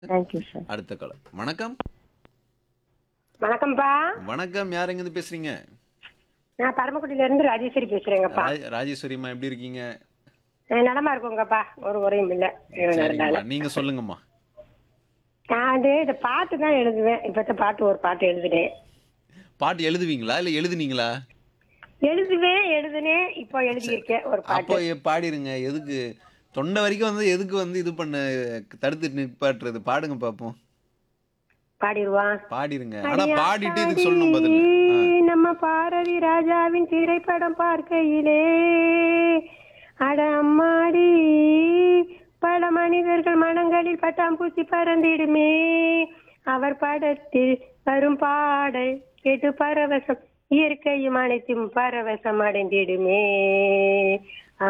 Thank you sir அடுத்த காலம் வணக்கம் வணக்கம்ப்பா வணக்கம் யார் எங்கேருந்து பேசுறீங்க நான் பரமக்குடியில இருந்து ராஜேஸ்வரி பேசுறேங்கப்பா ராஜ- ராஜேஸ்வரிம்மா எப்படி இருக்கீங்க நான் நலமா இருக்கோங்கப்பா ஒரு குறையும் இல்ல சரிங்கம்மா நீங்க சொல்லுங்கம்மா நான் வந்து இந்த பாட்டு தான் எழுதுவேன் இப்பத்த பாட்டு ஒரு பாட்டு எழுதுனேன் பாட்டு எழுதுவீங்களா இல்ல எழுதுனீங்களா எழுதுவேன் எழுதுனேன் இப்போ எழுதியிருக்கேன் ஒரு அப்போ பாட்டு எ- பாடிருங்க எதுக்கு தொண்டை வரைக்கும் வந்து எதுக்கு வந்து இது பண்ண தடுத்து நிப்பாட்டுறது பாடுங்க பாப்போம் பாடிடுவான் பாடிருங்க ஆனா பாடிட்டு இதுக்கு சொல்லணும் பதில் ஆ. நம்ம பாரதி ராஜாவின் திரைப்படம் பார்க்கையிலே அட அம்மாடி பல மனிதர்கள் மனங்களில் பட்டாம்பூச்சி பறந்திடுமே அவர் படத்தில் வரும் பாடல் கேட்டு பரவசம் இயற்கையும் அனைத்தும் பரவசம் அடைந்திடுமே ஆ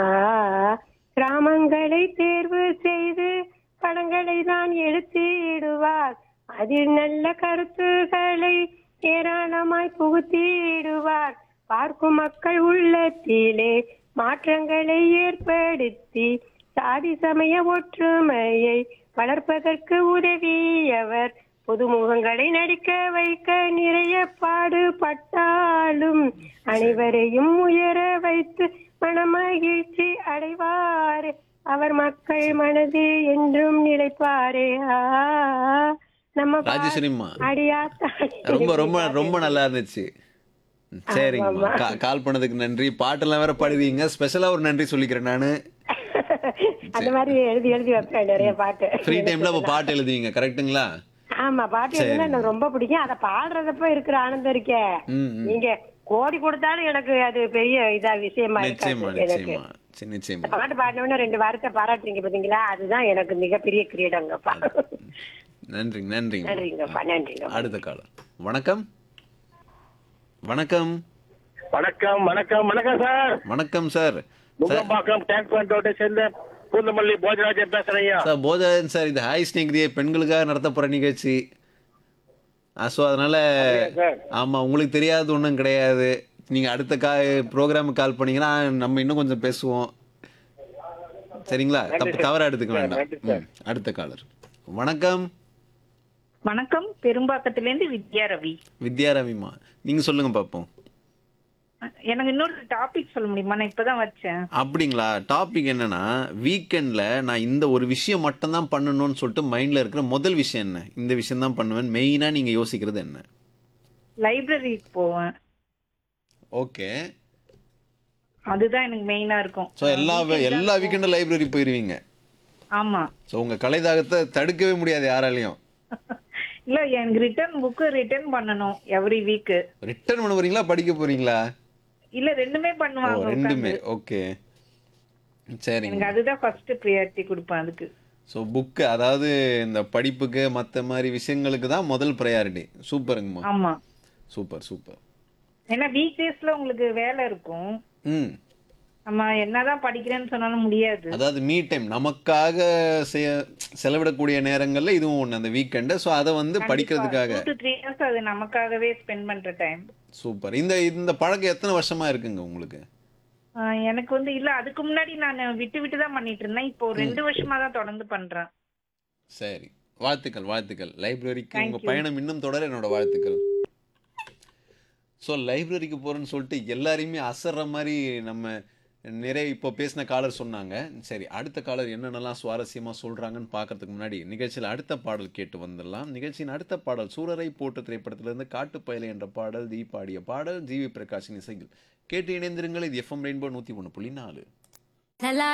கிராமங்களை தேர்வு செய்து படங்களை தான் எடுத்திடுவார் அதில் நல்ல கருத்துக்களை ஏராளமாய் புகுத்திடுவார் பார்க்கும் மக்கள் உள்ளத்திலே மாற்றங்களை ஏற்படுத்தி சாதி சமய ஒற்றுமையை வளர்ப்பதற்கு உதவியவர் புதுமுகங்களை நடிக்க வைக்க நிறைய பாடுபட்டாலும் அனைவரையும் உயர வைத்து மனமகிழ்ச்சி அடைவார் அவர் மக்கள் மனது என்றும் நிலைப்பாரே ஆ, நம்ம பா- ராஜேஸ்வரிம்மா அடியாத்தா ரொம்ப ரொம்ப ரொம்ப நல்லா இருந்துச்சு சரிங்கம்மா கா- கால் பண்ணதுக்கு நன்றி பாட்டெல்லாம் வேற பாடுவீங்க ஸ்பெஷலா ஒரு நன்றி சொல்லிக்கிறேன் நானு அந்த மாதிரி எழுதி எழுதி வைப்பேன் நிறைய பாட்டு ஃப்ரீ டைம்ல அப்ப பாட்டு எழுதுவீங்க கரெக்ட்டுங்களா ஆமா பாட்டு எழுதுனா எனக்கு ரொம்ப பிடிக்கும் அதை பாடுறதப்ப இருக்கிற ஆனந்தம் இருக்கே ம் ம். நீங்க கோடி கொடுத்தாலும் எனக்கு அது பெரிய இதா விஷயமா நிச்சயமா இருக்காது எனக்கு நிச்சயமா சரி, நிச்சயமா பாட்டு பாடினோட ரெண்டு வாரத்தை பாராட்டுறீங்க பாத்தீங்களா அதுதான் எனக்கு மிகப்பெரிய கிரீடங்கப்பா நன்றி நன்றிங்க நன்றிங்கப்பா நன்றிங்க அடுத்த காலம் வணக்கம் வணக்கம் வணக்கம் வணக்கம் வணக்கம் சார் வணக்கம் சார் முகம்பாக்கம் டேங்க் பண்டோட சேர்ந்த பூந்தமல்லி போஜராஜன் பேசுறேன் ஐயா சார் போதன் சார் இது ஹாய் ஸ்நேகிதியே பெண்களுக்காக நடத்த போற நிகழ்ச்சி ஸோ அதனால சார் ஆமா உங்களுக்கு தெரியாத ஒன்றும் கிடையாது நீங்க அடுத்த கா ப்ரோக்ராமுக்கு கால் பண்ணீங்கன்னா நம்ம இன்னும் கொஞ்சம் பேசுவோம் சரிங்களா தப்பு தவறா எடுத்துக்க வேண்டாம் நன்றி சார். ம், அடுத்த காலர் வணக்கம் வணக்கம் பெரும்பாக்கத்திலேருந்து வித்யா ரவி வித்யா ரவிமா நீங்க சொல்லுங்க பார்ப்போம் எனக்கு இன்னொரு டாபிக் சொல்ல முடியுமா நான் இப்பதான் வச்சேன் அப்படிங்களா டாபிக் என்னன்னா வீக்கெண்ட்ல நான் இந்த ஒரு விஷயம் மட்டும் தான் பண்ணணும்னு சொல்லிட்டு மைண்ட்ல இருக்கிற முதல் விஷயம் என்ன இந்த விஷயம் தான் பண்ணுவேன் மெயினா நீங்க யோசிக்கிறது என்ன லைப்ரரிக்கு போவேன் ஓகே அதுதான் எனக்கு மெயினா இருக்கும் ஸோ எல்லா எல்லா வீக்கெண்டும் லைப்ரரி போயிருவீங்க ஆமா ஸோ உங்க கலைதாகத்தை தடுக்கவே முடியாது யாராலையும் இல்ல எனக்கு ரிட்டர்ன் புக்கு ரிட்டர்ன் பண்ணணும் எவ்ரி வீக் ரிட்டர்ன் பண்ண போறீங்களா படிக்க போறீங்களா இல்ல ரெண்டுமே ஓ பண்ணுவாங்க ரெண்டுமே உட்கார்ந்து. ஓகே சரிங்க எனக்கு அதுதான் ஃபர்ஸ்ட் ப்ரியாரிட்டி கொடுப்பேன் அதுக்கு ஸோ புக்கு அதாவது இந்த படிப்புக்கு மற்ற மாதிரி விஷயங்களுக்கு தான் முதல் ப்ரையாரிட்டி சூப்பருங்கம்மா ஆமா சூப்பர் சூப்பர் ஏன்னா வீக் டேஸ்ல உங்களுக்கு வேலை இருக்கும் ம் நம்ம என்னதான் படிக்கிறேன்னு சொன்னாலும் முடியாது அதாவது மீ டைம் நமக்காக செய்ய செலவிடக்கூடிய நேரங்கள்ல இதுவும் ஒன்று அந்த வீக்கெண்டு ஸோ அதை வந்து படிக்கிறதுக்காக டூ டு த்ரீ இயர்ஸ் அது நமக்காகவே ஸ்பெண்ட் பண்ற டைம் சூப்பர் இந்த இந்த பழக்கம் எத்தனை வருஷமா இருக்குங்க உங்களுக்கு எனக்கு வந்து இல்ல அதுக்கு முன்னாடி நான் விட்டு விட்டு தான் பண்ணிட்டு இருந்தேன் இப்போ ரெண்டு வருஷமா தான் தொடர்ந்து பண்றேன் சரி வாழ்த்துக்கள் வாழ்த்துக்கள் லைப்ரரிக்கு Thank உங்க you. பயணம் இன்னும் தொடர என்னோட வாழ்த்துக்கள் ஸோ லைப்ரரிக்கு போறேன்னு சொல்லிட்டு எல்லாரையுமே அசர்ற மாதிரி நம்ம நிறைய இப்போ பேசின காலர் சொன்னாங்க சரி அடுத்த காலர் என்னென்னலாம் சுவாரஸ்யமாக சொல்கிறாங்கன்னு பார்க்கறதுக்கு முன்னாடி நிகழ்ச்சியில் அடுத்த பாடல் கேட்டு வந்துடலாம் நிகழ்ச்சியின் அடுத்த பாடல் சூரரை போட்டு திரைப்படத்திலிருந்து காட்டுப்பயலை என்ற பாடல் தீ பாடிய பாடல் ஜிவி பிரகாஷின் இசையில் கேட்டு இணைந்திருங்கள் இது எஃப்எம் ரெயின்போ நூற்றி ஒன்று புள்ளி நாலு